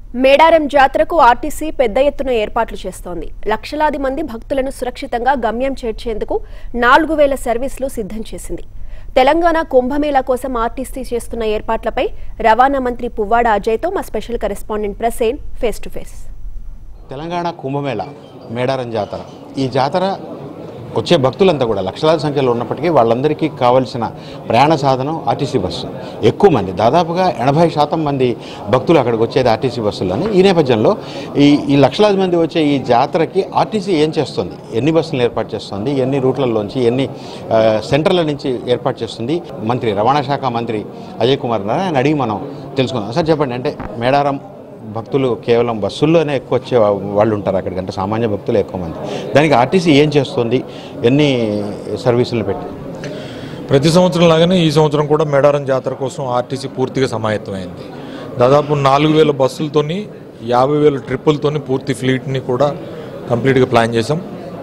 మేడారం జాతరకు ఆర్టీసీ పెద్ద ఎత్తున ఏర్పాట్లు చేస్తోంది లక్షలాది మంది భక్తులను సురక్షితంగా గమ్యం చేర్చేందుకు నాలుగు వేల సర్వీసులు సిద్ధం చేసింది తెలంగాణ కుంభమేళా కోసం ఆర్టీసీ చేస్తున్న ఏర్పాట్లపై రవాణా మంత్రి పువ్వాడ అజయ్తో మా special correspondent Prasen face to face Telangana Kumbh Mela Medaram జాతర ఈ జాతర వచ్చే భక్తులంతా కూడా లక్షలాది సంఖ్యలో ఉన్నప్పటికీ వాళ్ళందరికీ కావలసిన ప్రయాణ సాధనం ఆర్టీసీ బస్సు ఎక్కువ మంది దాదాపుగా ఎనభై శాతం మంది భక్తులు అక్కడికి వచ్చేది ఆర్టీసీ బస్సులని ఈ నేపథ్యంలో ఈ ఈ లక్షలాది మంది వచ్చే ఈ జాతరకి ఆర్టీసీ ఏం చేస్తుంది ఎన్ని బస్సులను ఏర్పాటు చేస్తుంది ఎన్ని రూట్లలోంచి ఎన్ని ఆ, సెంటర్ల నుంచి ఏర్పాటు చేస్తుంది మంత్రి రవాణా శాఖ మంత్రి అజయ్ కుమార్ ఉన్నారు ఆయన అడిగి మనం తెలుసుకుందాం సార్ చెప్పండి అంటే మేడారం భక్తులు కేవలం బస్సుల్లోనే ఎక్కువ వచ్చే వాళ్ళు ఉంటారు అక్కడికి అంటే సామాన్య భక్తులు ఎక్కువ మంది దానికి ఆర్టీసీ ఏం చేస్తుంది ఎన్ని సర్వీసులు పెట్టి ప్రతి సంవత్సరం లాగానే ఈ సంవత్సరం కూడా మేడారం జాతర కోసం ఆర్టీసీ పూర్తిగా సమాయత్తమైంది దాదాపు నాలుగు వేల బస్సులతోని యాభై వేల ట్రిప్పులతోని పూర్తి ఫ్లీట్ని కూడా కంప్లీట్గా ప్లాన్ చేసాం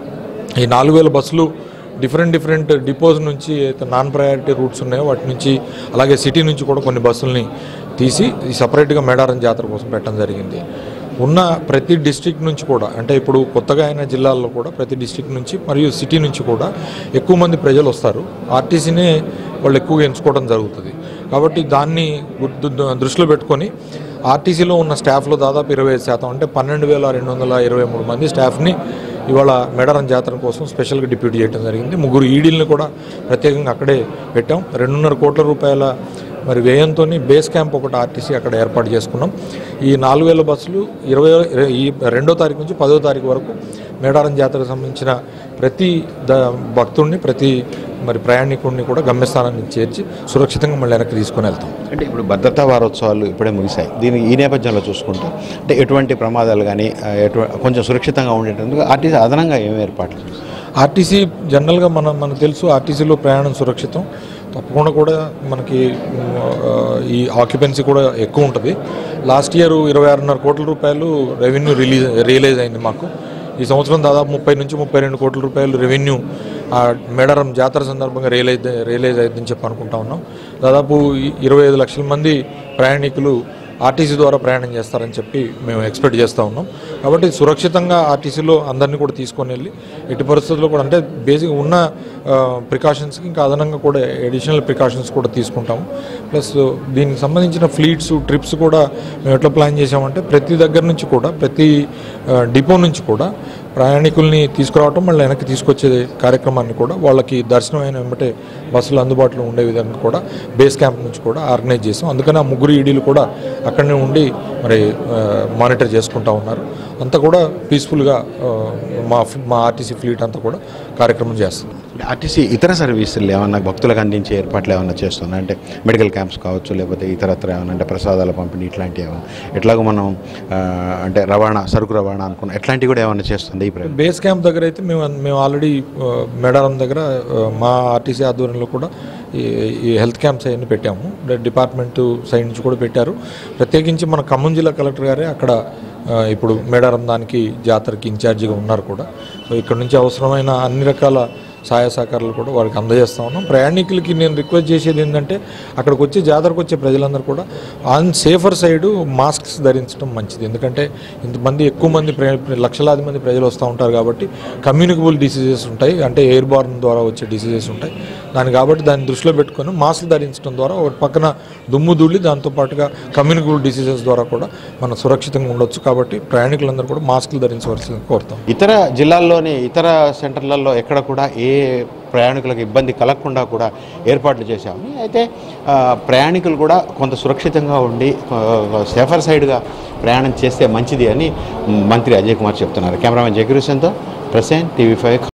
ఈ నాలుగు వేల బస్సులు డిఫరెంట్ డిఫరెంట్ డిపోస్ నుంచి అయితే నాన్ ప్రయారిటీ రూట్స్ ఉన్నాయో వాటి నుంచి అలాగే సిటీ నుంచి కూడా కొన్ని బస్సుల్ని తీసి ఈ సపరేట్గా మేడారం జాతర కోసం పెట్టడం జరిగింది ఉన్న ప్రతి డిస్టిక్ నుంచి కూడా అంటే ఇప్పుడు కొత్తగా అయిన జిల్లాల్లో కూడా ప్రతి డిస్టిక్ నుంచి మరియు సిటీ నుంచి కూడా ఎక్కువ మంది ప్రజలు వస్తారు ఆర్టీసీనే వాళ్ళు ఎక్కువగా ఎంచుకోవడం జరుగుతుంది కాబట్టి దాన్ని గుర్తు దృష్టిలో పెట్టుకొని ఆర్టీసీలో ఉన్న స్టాఫ్లో దాదాపు ఇరవై ఐదు శాతం అంటే పన్నెండు వేల రెండు వందల ఇరవై మూడు మంది స్టాఫ్ని ఇవాళ మేడారం జాతర కోసం స్పెషల్గా డిప్యూటీ చేయడం జరిగింది ముగ్గురు ఈడీలను కూడా ప్రత్యేకంగా అక్కడే పెట్టాం రెండున్నర కోట్ల రూపాయల మరి వ్యయంతో బేస్ క్యాంప్ ఒకటి ఆర్టీసీ అక్కడ ఏర్పాటు చేసుకున్నాం ఈ నాలుగు వేల బస్సులు ఇరవై ఈ రెండో తారీఖు నుంచి పదో తారీఖు వరకు మేడారం జాతరకు సంబంధించిన ప్రతి ద భక్తుడిని ప్రతి మరి ప్రయాణికుడిని కూడా గమ్యస్థానాన్ని చేర్చి సురక్షితంగా మళ్ళీ వెనక్కి తీసుకొని వెళ్తాం అంటే ఇప్పుడు భద్రతా వారోత్సవాలు ఇప్పుడే ముగిశాయి దీని ఈ నేపథ్యంలో చూసుకుంటే అంటే ఎటువంటి ప్రమాదాలు కానీ ఆ, ఎటు కొంచెం సురక్షితంగా ఉండేటందుకు ఆర్టీసీ అదనంగా ఏమి ఏర్పాట్లు చేస్తుంది? ఆర్టీసీ జనరల్గా మన మనకు తెలుసు ఆర్టీసీలో ప్రయాణం సురక్షితం తప్పకుండా కూడా మనకి మ్, ఆ, ఈ ఆక్యుపెన్సీ కూడా ఎక్కువ ఉంటుంది లాస్ట్ ఇయర్ ఇరవై ఆరున్నర కోట్ల రూపాయలు రెవెన్యూ రిలీజ్ రియలైజ్ అయింది మాకు ఈ సంవత్సరం దాదాపు ముప్పై నుంచి ముప్పై రెండు కోట్ల రూపాయలు రెవెన్యూ ఆ, మేడారం జాతర సందర్భంగా రియలైజ్ రియలైజ్ అయిందని చెప్పి అనుకుంటా ఉన్నాం దాదాపు ఈ ఇరవై ఐదు లక్షల మంది ప్రయాణికులు ఆర్టీసీ ద్వారా ప్రయాణం చేస్తారని చెప్పి మేము ఎక్స్పెక్ట్ చేస్తూ ఉన్నాం కాబట్టి సురక్షితంగా ఆర్టీసీలో అందరినీ కూడా తీసుకొని వెళ్ళి ఎట్టి పరిస్థితుల్లో కూడా అంటే బేసిక్ ఉన్న ప్రికాషన్స్కి ఇంకా అదనంగా కూడా అడిషనల్ ప్రికాషన్స్ కూడా తీసుకుంటాము ప్లస్ దీనికి సంబంధించిన ఫ్లీట్స్ ట్రిప్స్ కూడా మేము ఎట్లా ప్లాన్ చేసామంటే ప్రతి దగ్గర నుంచి కూడా ప్రతి డిపో నుంచి కూడా ప్రయాణికుల్ని తీసుకురావటం మళ్ళీ వెనక్కి తీసుకొచ్చే కార్యక్రమాన్ని కూడా వాళ్ళకి దర్శనం అయిన వెంబటే బస్సులు అందుబాటులో ఉండే విధంగా కూడా బేస్ క్యాంప్ నుంచి కూడా ఆర్గనైజ్ చేసాం అందుకని ఆ ముగ్గురు ఈడీలు కూడా అక్కడనే ఉండి మరి మానిటర్ చేసుకుంటా ఉన్నారు అంతా కూడా పీస్ఫుల్గా ఆ, మా మా ఆర్టీసీ ఫ్లీట్ అంతా కూడా కార్యక్రమం చేస్తుంది అంటే ఆర్టీసీ ఇతర సర్వీసులు ఏమన్నా భక్తులకు అందించే ఏర్పాట్లు ఏమన్నా చేస్తుందా అంటే మెడికల్ క్యాంప్స్ కావచ్చు లేకపోతే ఇతరత్ర ఏమన్నా అంటే ప్రసాదాల పంపిణీ ఇట్లాంటివి ఏమన్నా ఎట్లాగో మనం ఆ, అంటే రవాణా సరుకు రవాణా అనుకున్న ఎట్లాంటివి కూడా ఏమన్నా చేస్తుంది ఈ ప్రభుత్వం బేస్ క్యాంప్ దగ్గర అయితే మేము మేము ఆల్రెడీ ఆ, మేడారం దగ్గర ఆ, మా ఆర్టీసీ ఆధ్వర్యంలో కూడా ఈ ఈ హెల్త్ క్యాంప్స్ అవన్నీ పెట్టాము డి- డిపార్ట్మెంట్ సైడ్ నుంచి కూడా పెట్టారు ప్రత్యేకించి మన ఖమ్మం జిల్లా కలెక్టర్ గారే అక్కడ ఆ, ఇప్పుడు మేడారం దానికి జాతరకి ఇన్ఛార్జిగా ఉన్నారు కూడా సో ఇక్కడ నుంచి అవసరమైన అన్ని రకాల సహాయ సహకారాలు కూడా వారికి అందజేస్తా ఉన్నాం ప్రయాణికులకి నేను రిక్వెస్ట్ చేసేది ఏంటంటే అక్కడికి వచ్చి జాతరకు వచ్చే ప్రజలందరూ కూడా ఆన్ సేఫర్ సైడ్ మాస్క్స్ ధరించడం మంచిది ఎందుకంటే ఇంతమంది ఎక్కువ మంది ప్ర- లక్షలాది మంది ప్రజలు వస్తూ ఉంటారు కాబట్టి కమ్యూనికబుల్ డిసీజెస్ ఉంటాయి అంటే ఎయిర్ బార్న్ ద్వారా వచ్చే డిసీజెస్ ఉంటాయి దాన్ని కాబట్టి దాన్ని దృష్టిలో పెట్టుకొని మాస్క్ ధరించడం ద్వారా ఒక పక్కన దుమ్ము ధూళి దాంతోపాటుగా కమ్యూనికబుల్ డిసీజెస్ ద్వారా కూడా మనం సురక్షితంగా ఉండొచ్చు కాబట్టి ప్రయాణికులందరూ కూడా మాస్కులు ధరించవలసింది కోరుతాం ఇతర జిల్లాల్లోని ఇతర సెంటర్లలో ఎక్కడ కూడా ఏ ప్రయాణికులకు ఇబ్బంది కలగకుండా కూడా ఏర్పాట్లు చేశామని అయితే ఆ, ప్రయాణికులు కూడా కొంత సురక్షితంగా ఉండి ఆ, సేఫర్ సైడ్గా ప్రయాణం చేస్తే మంచిది అని మంత్రి అజయ్ కుమార్ చెప్తున్నారు కెమెరామెన్ జగీర్ హుసేన్తో ప్రసేన్ టీవీ ఫైవ్